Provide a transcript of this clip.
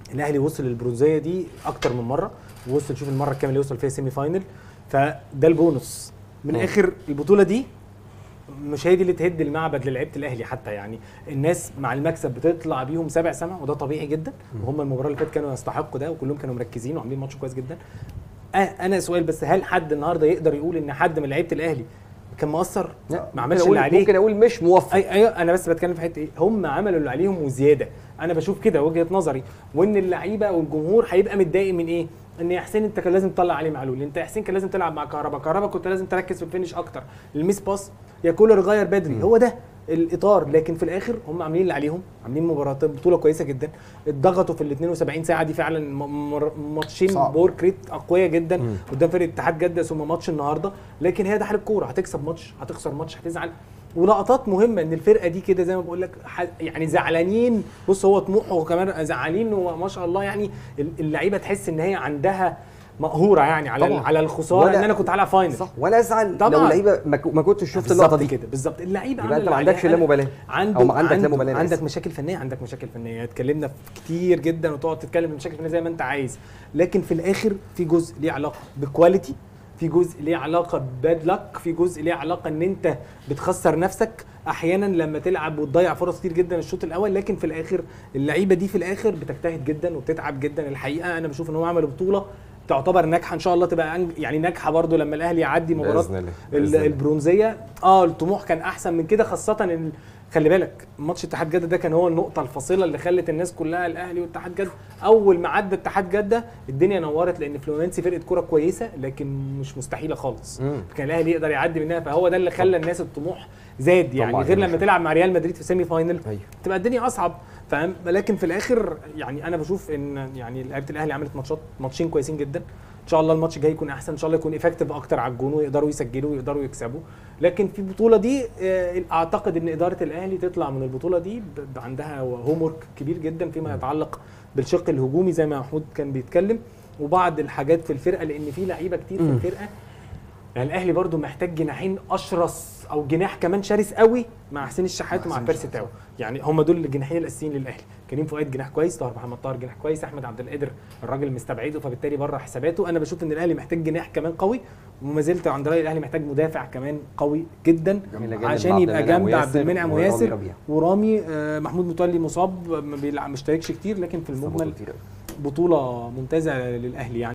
الاهلي وصل للبرونزيه دي اكتر من مره ووصل شوف المره الكام اللي وصل فيها سيمي فاينل فده البونص من مم. اخر البطوله دي مش هي دي اللي تهد المعبد للعيبه الاهلي حتى يعني الناس مع المكسب بتطلع بيهم سابع سما وده طبيعي جدا وهم المباراه اللي فاتت كانوا يستحقوا ده وكلهم كانوا مركزين وعاملين ماتش كويس جدا أه انا سؤال بس هل حد النهارده يقدر يقول ان حد من لعيبه الاهلي كان مقصر لا، ما عملش ممكن اللي أقول- عليه ممكن اقول مش موفق اي ايوه انا بس بتكلم في حته ايه هم عملوا اللي عليهم وزياده انا بشوف كده وجهه نظري وان اللعيبه والجمهور هيبقى متضايق من ايه ان يا حسين انت كان لازم تطلع علي معلول انت يا حسين كان لازم تلعب مع كهربا كهربا كنت لازم تركز في الفينش اكتر الميس باس يا كولر غير بدري هو ده الاطار لكن في الاخر هم عاملين اللي عليهم عاملين مباراه بطوله كويسه جدا اتضغطوا في ال 72 ساعه دي فعلا م- مر- ماتشين صعب. بور كريت اقوياء جدا قدام فرقه اتحاد جده ثم ماتش النهارده لكن هي ده حال الكوره هتكسب ماتش هتخسر ماتش هتزعل ولقطات مهمه ان الفرقه دي كده زي ما بقول لك ح- يعني زعلانين بص هو طموح وكمان زعلانين وما شاء الله يعني ال- اللعيبه تحس ان هي عندها مقهوره يعني على طبعا. على الخساره ولا- ان انا كنت هلعب فاينل صح ولا ازعل طبعاً. لو لعيبه ما كو- ما كنتش شفت بالظبط اللقطه دي كده بالظبط اللعيبه يبقى عاملة انت ما اللي عندكش عليها. لا مبالاه عنده او ما عندك لا عنده مبالاه أنا عندك آسف. مشاكل فنيه عندك مشاكل فنيه اتكلمنا في كتير جدا وتقعد تتكلم في مشاكل فنيه زي ما انت عايز لكن في الاخر في جزء ليه علاقه بكواليتي في جزء ليه علاقه بباد لك في جزء ليه علاقه ان انت بتخسر نفسك احيانا لما تلعب وتضيع فرص كتير جدا الشوط الاول لكن في الاخر اللعيبه دي في الاخر بتجتهد جدا وبتتعب جدا الحقيقه انا بشوف ان هم عملوا بطوله تعتبر ناجحه ان شاء الله تبقى أنج- يعني ناجحه برضو لما الاهلي يعدي مباراه بإذن الله. ال- بإذن الله. البرونزيه اه الطموح كان احسن من كده خاصه ان خلي بالك ماتش اتحاد جده ده كان هو النقطه الفاصله اللي خلت الناس كلها الاهلي واتحاد جده اول ما عدى اتحاد جده الدنيا نورت لان فلومنسي فرقه كوره كويسه لكن مش مستحيله خالص مم. كان الاهلي يقدر يعدي منها فهو ده اللي خلى الناس الطموح زاد يعني طبعاً غير يا لما باشا. تلعب مع ريال مدريد في سيمي فاينل ايوه تبقى الدنيا اصعب فاهم لكن في الاخر يعني انا بشوف ان يعني لعيبه الاهلي عملت ماتشات ماتشين كويسين جدا ان شاء الله الماتش الجاي يكون احسن ان شاء الله يكون افكتيف اكتر على الجون ويقدروا يسجلوا ويقدروا يكسبوا لكن في البطوله دي آه، اعتقد ان اداره الاهلي تطلع من البطوله دي ب- ب- عندها هوم ورك كبير جدا فيما يتعلق بالشق الهجومي زي ما محمود كان بيتكلم وبعض الحاجات في الفرقه لان في لعيبه كتير في مم. الفرقه يعني الاهلي برضو محتاج جناحين اشرس او جناح كمان شرس قوي مع حسين الشحات مع ومع حسين بيرسي الشحات، تاو يعني هم دول الجناحين الاساسيين للاهلي كريم فؤاد جناح كويس طاهر محمد طاهر جناح كويس احمد عبد القادر الراجل مستبعده فبالتالي بره حساباته انا بشوف ان الاهلي محتاج جناح كمان قوي وما زلت عند رايي الاهلي محتاج مدافع كمان قوي جدا جميلة جدا عشان مع يبقى عبد المنعم جنب عبد وياسر المنعم ورامي وياسر ربيع. ورامي آه، محمود متولي مصاب ما بيلعب- مشتركش كتير لكن في المجمل كتير أوي. بطوله ممتازه للاهلي يعني